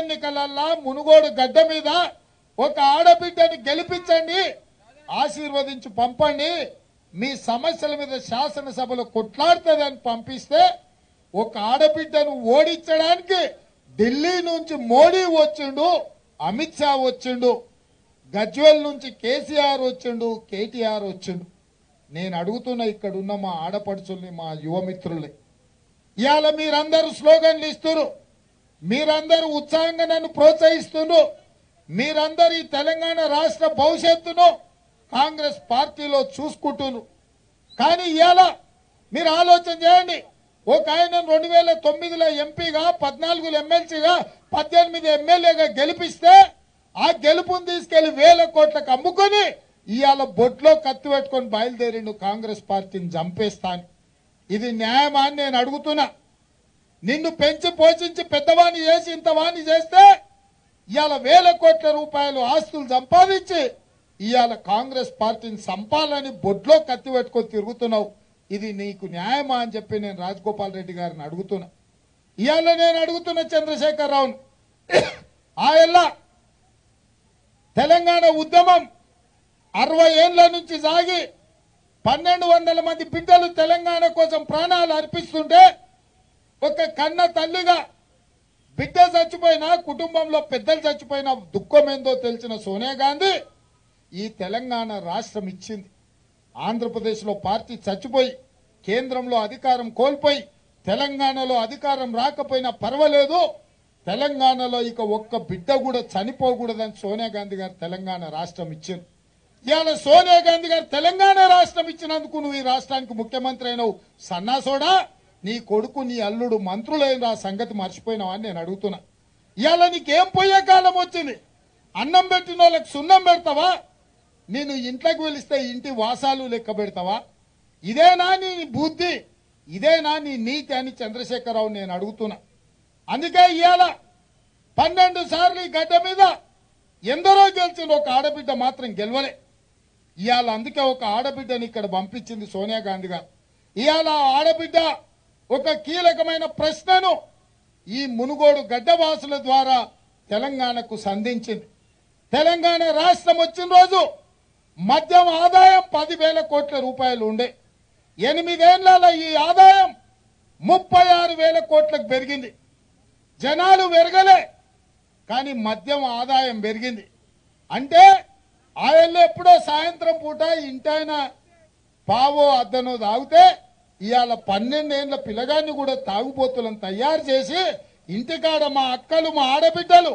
ఎన్నికలల్లా మునుగోడు గడ్డ మీద ఒక ఆడబిడ్డని గెలిపించండి ఆశీర్వదించి పంపండి మీ సమస్యల మీద శాసనసభలో కొట్లాడుతుందని పంపిస్తే ఒక ఆడబిడ్డను ఓడించడానికి ఢిల్లీ నుంచి మోడీ వచ్చిండు అమిత్ షా వచ్చిండు గజ్వెల్ నుంచి కేసీఆర్ వచ్చిండు కేటీఆర్ వచ్చిండు నేను అడుగుతున్న ఇక్కడ ఉన్న మా ఆడపడుచుల్ని మా యువమిత్రుల్ని ఇవాళ మీరందరూ స్లోగన్లు ఇస్తున్నారు మీరందరూ ఉత్సాహంగా నన్ను ప్రోత్సహిస్తున్నారు మీరందరూ ఈ తెలంగాణ రాష్ట్ర భవిష్యత్తును కాంగ్రెస్ పార్టీలో చూసుకుంటున్నారు కానీ ఇవాళ మీరు ఆలోచన చేయండి ఒక ఆయన రెండు వేల తొమ్మిదిలో ఎంపీగా పద్నాలుగులో ఎమ్మెల్సీగా పద్దెనిమిది ఎమ్మెల్యేగా గెలిపిస్తే ఆ గెలుపుని తీసుకెళ్లి వేల కోట్లకు అమ్ముకొని ఇవాళ బొట్లో కత్తి పెట్టుకొని బయలుదేరిండు కాంగ్రెస్ పార్టీని చంపేస్తాను ఇది న్యాయమా అని నేను అడుగుతున్నా నిన్ను పెంచి పోషించి పెద్దవాణ్ణి చేసి ఇంతవాణ్ణి చేస్తే ఇవాళ వేల కోట్ల రూపాయలు ఆస్తులు సంపాదించి ఇవాళ కాంగ్రెస్ పార్టీని సంపాలని బొడ్లో కత్తి పెట్టుకొని తిరుగుతున్నావు ఇది నీకు న్యాయమా అని చెప్పి నేను రాజగోపాల్ రెడ్డి గారిని అడుగుతున్నా ఇవాళ నేను అడుగుతున్న చంద్రశేఖర్ రావును ఆయల్లా తెలంగాణ ఉద్యమం అరవై ఏళ్ల నుంచి సాగి పన్నెండు వందల మంది బిడ్డలు తెలంగాణ కోసం ప్రాణాలు అర్పిస్తుంటే ఒక కన్న తల్లిగా బిడ్డ చచ్చిపోయినా కుటుంబంలో పెద్దలు చచ్చిపోయినా దుఃఖం ఏందో తెలిసిన సోనియా గాంధీ ఈ తెలంగాణ రాష్ట్రం ఇచ్చింది ఆంధ్రప్రదేశ్లో పార్టీ చచ్చిపోయి కేంద్రంలో అధికారం కోల్పోయి తెలంగాణలో అధికారం రాకపోయినా పర్వాలేదు తెలంగాణలో ఇక ఒక్క బిడ్డ కూడా చనిపోకూడదని సోనియా గాంధీ గారు తెలంగాణ రాష్ట్రం ఇచ్చింది ఇవాళ సోనియా గాంధీ గారు తెలంగాణ రాష్ట్రం ఇచ్చినందుకు నువ్వు ఈ రాష్ట్రానికి ముఖ్యమంత్రి అయినవు సన్నాసోడా నీ కొడుకు నీ అల్లుడు మంత్రులైన ఆ సంగతి మర్చిపోయినావా అని నేను అడుగుతున్నా ఇవాళ నీకేం పోయే కాలం వచ్చింది అన్నం పెట్టిన వాళ్ళకి సున్నం పెడతావా నేను ఇంట్లోకి వెలిస్తే ఇంటి వాసాలు లెక్క పెడతావా ఇదేనా నీ బుద్ధి ఇదేనా నీ నీతి అని చంద్రశేఖరరావు నేను అడుగుతున్నా అందుకే ఇవాళ పన్నెండు సార్లు ఈ గడ్డ మీద ఎందరో గెలిచిన ఒక ఆడబిడ్డ మాత్రం గెలవలే ఇవాళ అందుకే ఒక ఆడబిడ్డని ఇక్కడ పంపించింది సోనియా గాంధీ గారు ఇవాళ ఆ ఆడబిడ్డ ఒక కీలకమైన ప్రశ్నను ఈ మునుగోడు గడ్డవాసుల ద్వారా తెలంగాణకు సంధించింది తెలంగాణ రాష్ట్రం వచ్చిన రోజు మద్యం ఆదాయం పదివేల కోట్ల రూపాయలు ఉండే ఎనిమిదేళ్ల ఈ ఆదాయం ముప్పై ఆరు వేల కోట్లకు పెరిగింది జనాలు పెరగలే కానీ మద్యం ఆదాయం పెరిగింది అంటే ఆయన ఎప్పుడో సాయంత్రం పూట ఇంటైన పావో అద్దనో తాగితే ఇవాళ పన్నెండేళ్ల పిల్లగాన్ని కూడా తాగుబోతులను తయారు చేసి ఇంటికాడ మా అక్కలు మా ఆడబిడ్డలు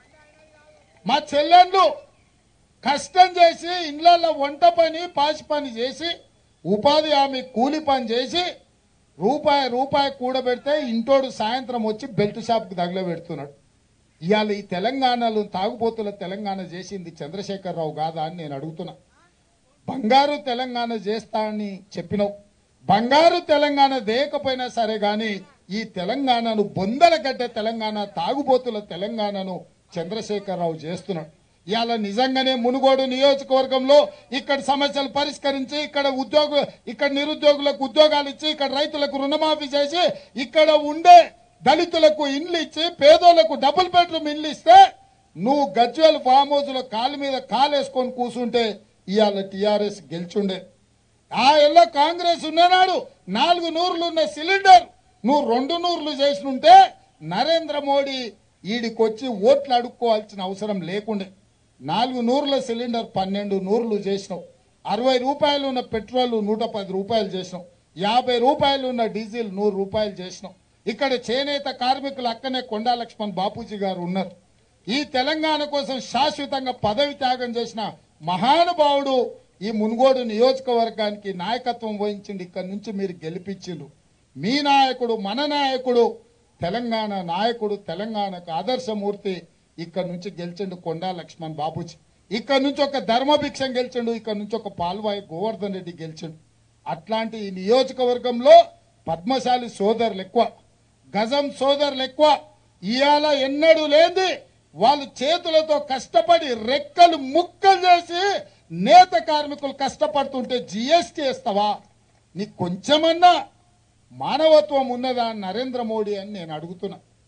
మా చెల్లెళ్ళు కష్టం చేసి ఇళ్లలో వంట పని పాచి పని చేసి ఉపాధి హామీ కూలి పని చేసి రూపాయి రూపాయి కూడబెడితే ఇంటోడు సాయంత్రం వచ్చి బెల్ట్ షాప్కి తగిలబెడుతున్నాడు ఇవాళ ఈ తెలంగాణలో తాగుబోతుల తెలంగాణ చేసింది చంద్రశేఖరరావు కాదా అని నేను అడుగుతున్నా బంగారు తెలంగాణ చేస్తా అని చెప్పినావు బంగారు తెలంగాణ దేకపోయినా సరే గాని ఈ తెలంగాణను బొందల గడ్డ తెలంగాణ తాగుబోతుల తెలంగాణను చంద్రశేఖరరావు చేస్తున్నాడు ఇవాళ నిజంగానే మునుగోడు నియోజకవర్గంలో ఇక్కడ సమస్యలు పరిష్కరించి ఇక్కడ ఉద్యోగ ఇక్కడ నిరుద్యోగులకు ఉద్యోగాలు ఇచ్చి ఇక్కడ రైతులకు రుణమాఫీ చేసి ఇక్కడ ఉండే దళితులకు ఇండ్లు ఇచ్చి పేదోళ్లకు డబుల్ బెడ్రూమ్ ఇండ్లు ఇస్తే నువ్వు గజ్వేల్ ఫామ్ హౌస్ లో కాలు మీద కాలేసుకొని కూర్చుంటే ఇవాళ టిఆర్ఎస్ గెలిచుండే ఆ ఎల్లో కాంగ్రెస్ ఉన్ననాడు నాలుగు నూరులు ఉన్న సిలిండర్ నువ్వు రెండు నూరులు చేసినుంటే నరేంద్ర మోడీ ఈడికొచ్చి ఓట్లు అడుక్కోవాల్సిన అవసరం లేకుండే నాలుగు నూరుల సిలిండర్ పన్నెండు నూరులు చేసినావు అరవై రూపాయలు ఉన్న పెట్రోల్ నూట పది రూపాయలు చేసినావు యాభై రూపాయలు ఉన్న డీజిల్ నూరు రూపాయలు చేసినావు ఇక్కడ చేనేత కార్మికులు అక్కనే కొండా లక్ష్మణ్ బాపూజీ గారు ఉన్నారు ఈ తెలంగాణ కోసం శాశ్వతంగా పదవి త్యాగం చేసిన మహానుభావుడు ఈ మునుగోడు నియోజకవర్గానికి నాయకత్వం వహించింది ఇక్కడ నుంచి మీరు గెలిపించిండు మీ నాయకుడు మన నాయకుడు తెలంగాణ నాయకుడు తెలంగాణకు ఆదర్శమూర్తి ఇక్కడ నుంచి గెలిచిండు కొండా లక్ష్మణ్ బాబుజీ ఇక్కడ నుంచి ఒక ధర్మభిక్షం గెలిచిండు ఇక్కడ నుంచి ఒక పాల్వాయి గోవర్ధన్ రెడ్డి గెలిచిండు అట్లాంటి ఈ నియోజకవర్గంలో పద్మశాలి సోదరులు ఎక్కువ గజం సోదరులు ఎక్కువ ఇవాళ ఎన్నడూ లేంది వాళ్ళు చేతులతో కష్టపడి రెక్కలు ముక్కలు చేసి నేత కార్మికులు కష్టపడుతుంటే జిఎస్టీ ఇస్తావా నీకు కొంచెమన్నా మానవత్వం ఉన్నదా అని నరేంద్ర మోడీ అని నేను అడుగుతున్నా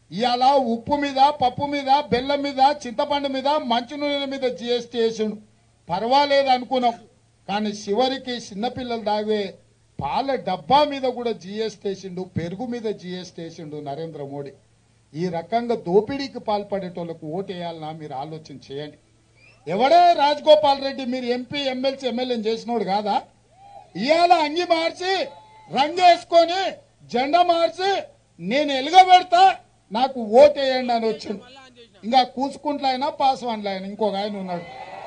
ఇవాళ ఉప్పు మీద పప్పు మీద బెల్లం మీద చింతపండు మీద మంచి నూనెల మీద జిఎస్టీ వేసిండు పర్వాలేదు అనుకున్నాం కానీ చివరికి చిన్నపిల్లలు తాగే పాల డబ్బా మీద కూడా జిఎస్టీ వేసిండు పెరుగు మీద జిఎస్టీ వేసిండు నరేంద్ర మోడీ ఈ రకంగా దోపిడీకి పాల్పడేటోళ్ళకు ఓటేయాలన్నా మీరు ఆలోచన చేయండి ఎవడే రాజగోపాల్ రెడ్డి మీరు ఎంపీ ఎమ్మెల్సీ ఎమ్మెల్యే చేసినోడు కాదా ఇవాళ అంగి మార్చి రంగు వేసుకొని జెండా మార్చి నేను ఎలుగబెడతా నాకు ఓటేయండి అని వచ్చిండు ఇంకా కూసుకుంట్ల అయినా పాస్వాన్లు ఆయన ఇంకొక ఆయన ఉన్నాడు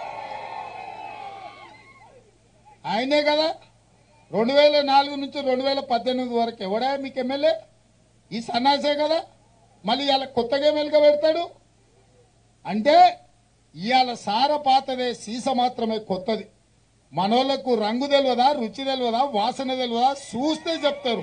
ఆయనే కదా రెండు వేల నాలుగు నుంచి రెండు వేల పద్దెనిమిది వరకు ఎవడా మీకు ఎమ్మెల్యే ఈ సన్నాసే కదా మళ్ళీ ఇవాళ కొత్తగా ఎమ్మెల్యేగా పెడతాడు అంటే ఇవాళ సార పాతదే సీస మాత్రమే కొత్తది మనోళ్లకు రంగు తెలియదా రుచి తెలియదా వాసన తెలియదా చూస్తే చెప్తారు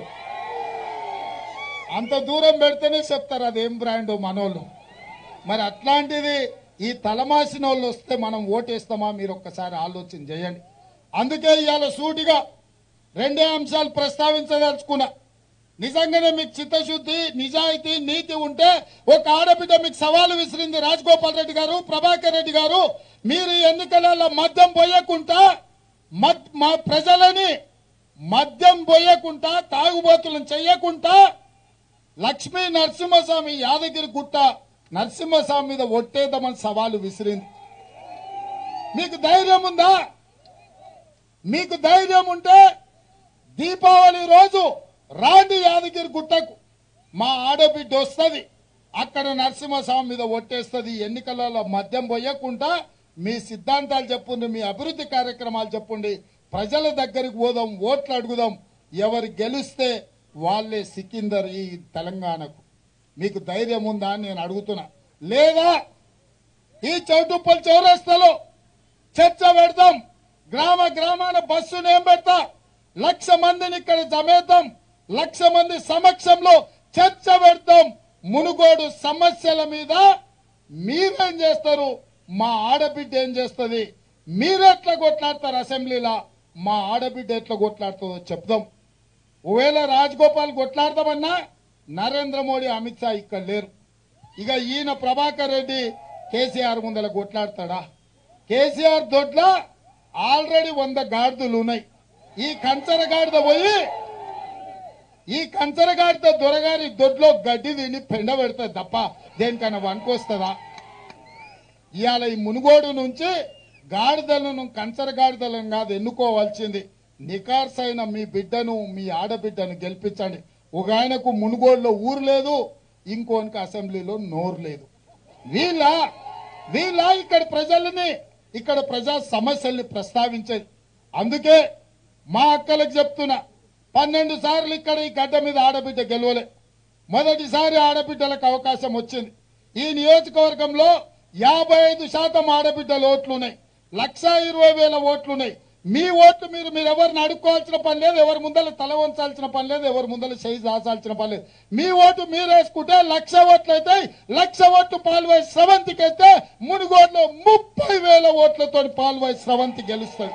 అంత దూరం పెడితేనే చెప్తారు అదేం బ్రాండ్ మనోళ్ళు మరి అట్లాంటిది ఈ తలమాసిన వాళ్ళు వస్తే మనం ఓటేస్తామా మీరు ఒక్కసారి ఆలోచన చేయండి అందుకే ఇవాళ సూటిగా రెండే అంశాలు ప్రస్తావించదలుచుకున్నా నిజంగానే మీకు చిత్తశుద్ధి నిజాయితీ నీతి ఉంటే ఒక ఆడబిడ్డ మీకు సవాలు విసిరింది రాజగోపాల్ రెడ్డి గారు ప్రభాకర్ రెడ్డి గారు మీరు ఈ ఎన్నికలలో మద్యం పోయకుండా మద్ మా ప్రజలని మద్యం పోయకుండా తాగుబోతులను చెయ్యకుండా లక్ష్మీ నరసింహస్వామి యాదగిరి గుట్ట నరసింహస్వామి మీద ఒట్టేద్దామని సవాలు విసిరింది మీకు ధైర్యం ఉందా మీకు ధైర్యం ఉంటే దీపావళి రోజు రాండి యాదగిరి గుట్టకు మా ఆడబిడ్డ వస్తుంది అక్కడ నరసింహస్వామి మీద ఒట్టేస్తుంది ఎన్నికలలో మద్యం పోయకుండా మీ సిద్ధాంతాలు చెప్పండి మీ అభివృద్ధి కార్యక్రమాలు చెప్పండి ప్రజల దగ్గరికి పోదాం ఓట్లు అడుగుదాం ఎవరు గెలిస్తే వాళ్ళే సికిందర్ ఈ తెలంగాణకు మీకు ధైర్యం ఉందా అని నేను అడుగుతున్నా లేదా ఈ చౌటుప్పల్ చౌరస్తాలో చర్చ పెడతాం గ్రామ గ్రామాన బస్సు నేను పెడతా లక్ష మందిని ఇక్కడ జమేద్దాం లక్ష మంది సమక్షంలో చర్చ పెడతాం మునుగోడు సమస్యల మీద మీరేం చేస్తారు మా ఆడబిడ్డ ఏం చేస్తుంది మీరెట్లా కొట్లాడతారు అసెంబ్లీలో మా ఆడబిడ్డ ఎట్లా కొట్లాడుతుందో చెప్దాం ఒకవేళ రాజగోపాల్ కొట్లాడదామన్నా నరేంద్ర మోడీ అమిత్ షా ఇక్కడ లేరు ఇక ఈయన ప్రభాకర్ రెడ్డి కేసీఆర్ ముందల కొట్లాడతాడా కేసీఆర్ దొడ్ల ఆల్రెడీ వంద గాడిదలు ఉన్నాయి ఈ కంచర గాడిద పోయి ఈ కంచర గాడిద దొరగారి దొడ్లో గడ్డి తిని పెండ పెడతాది తప్ప దేనికన్నా వనుకొస్తుందా ఇవాళ ఈ మునుగోడు నుంచి గాడిదలను కంచర గాడిదలను కాదు ఎన్నుకోవాల్సింది నికార్సైన మీ బిడ్డను మీ ఆడబిడ్డను గెలిపించండి ఒక ఆయనకు మునుగోడులో ఊరు లేదు ఇంకోనికి అసెంబ్లీలో నోరు లేదు వీళ్ళ వీళ్ళ ఇక్కడ ప్రజల్ని ఇక్కడ ప్రజా సమస్యల్ని ప్రస్తావించేది అందుకే మా అక్కలకు చెప్తున్నా పన్నెండు సార్లు ఇక్కడ ఈ గడ్డ మీద ఆడబిడ్డ గెలవలే మొదటిసారి ఆడబిడ్డలకు అవకాశం వచ్చింది ఈ నియోజకవర్గంలో యాభై ఐదు శాతం ఆడబిడ్డల ఓట్లున్నాయి లక్ష ఇరవై వేల ఓట్లున్నాయి మీ ఓట్లు మీరు మీరు ఎవరిని అడుక్కోవాల్సిన పని లేదు ఎవరి ముందర తల వంచాల్సిన పని లేదు ఎవరి ముందర చేయి దాచాల్సిన పని లేదు మీ ఓటు మీరు వేసుకుంటే లక్ష ఓట్లు అవుతాయి లక్ష ఓట్లు పాల్వాయి స్రవంతికి అయితే మునుగోడులో ముప్పై వేల ఓట్లతో పాల్వాయి స్రవంతి గెలుస్తుంది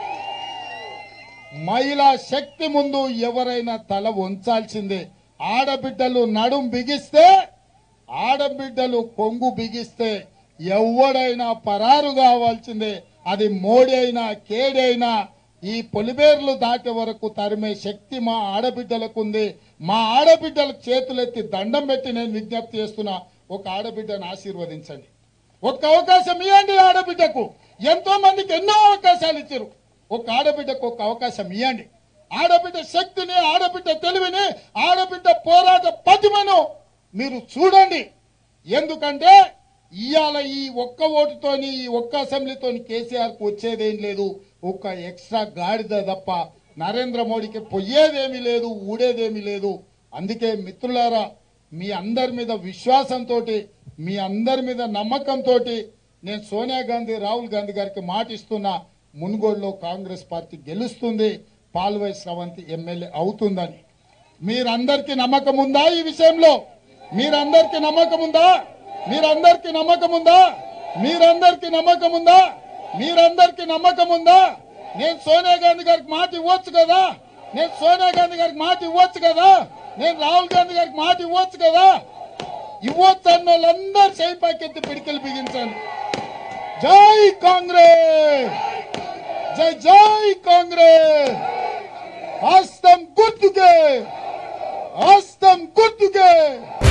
మహిళా శక్తి ముందు ఎవరైనా తల వంచాల్సిందే ఆడబిడ్డలు నడుం బిగిస్తే ఆడబిడ్డలు కొంగు బిగిస్తే ఎవడైనా పరారు కావాల్సిందే అది మోడీ అయినా కేడీ అయినా ఈ పొలిమేర్లు దాటే వరకు తరిమే శక్తి మా ఆడబిడ్డలకు ఉంది మా ఆడబిడ్డల చేతులెత్తి దండం పెట్టి నేను విజ్ఞప్తి చేస్తున్నా ఒక ఆడబిడ్డను ఆశీర్వదించండి ఒక్క అవకాశం ఇవ్వండి ఆడబిడ్డకు ఎంతో మందికి ఎన్నో అవకాశాలు ఇచ్చారు ఒక ఆడబిడ్డకు ఒక అవకాశం ఇవ్వండి ఆడబిడ్డ శక్తిని ఆడబిడ్డ తెలివిని ఆడబిడ్డ పోరాట పటిమను మీరు చూడండి ఎందుకంటే ఇవాళ ఈ ఒక్క ఓటుతోని ఈ ఒక్క అసెంబ్లీతోని కేసీఆర్ కు వచ్చేదేం లేదు ఒక్క ఎక్స్ట్రా గాడిద తప్ప నరేంద్ర మోడీకి పొయ్యేదేమీ లేదు ఊడేదేమీ లేదు అందుకే మిత్రులారా మీ అందరి మీద విశ్వాసంతో మీ అందరి మీద నమ్మకంతో నేను సోనియా గాంధీ రాహుల్ గాంధీ గారికి మాట ఇస్తున్నా మున్గోడులో కాంగ్రెస్ పార్టీ గెలుస్తుంది పాల్వై స్రవంతి ఎమ్మెల్యే అవుతుందని మీరందరికీ నమ్మకం ఉందా ఈ విషయంలో మీరందరికీ నమ్మకం ఉందా మీరందరికీ నమ్మకం ఉందా మీరందరికీ నమ్మకం ఉందా మీరందరికీ నమ్మకం ఉందా నేను సోనియా గాంధీ గారికి మాట ఇవ్వచ్చు కదా నేను సోనియా గాంధీ గారికి మాట ఇవ్వచ్చు కదా నేను రాహుల్ గాంధీ గారికి మాట ఇవ్వచ్చు కదా ఇవ్వచ్చన్న వాళ్ళందరూ చేయి పాకెత్తి పిడికలు బిగించండి జై కాంగ్రెస్ జై జై కాంగ్రెస్ హస్తం గుర్తుకే హస్తం గుర్తుకే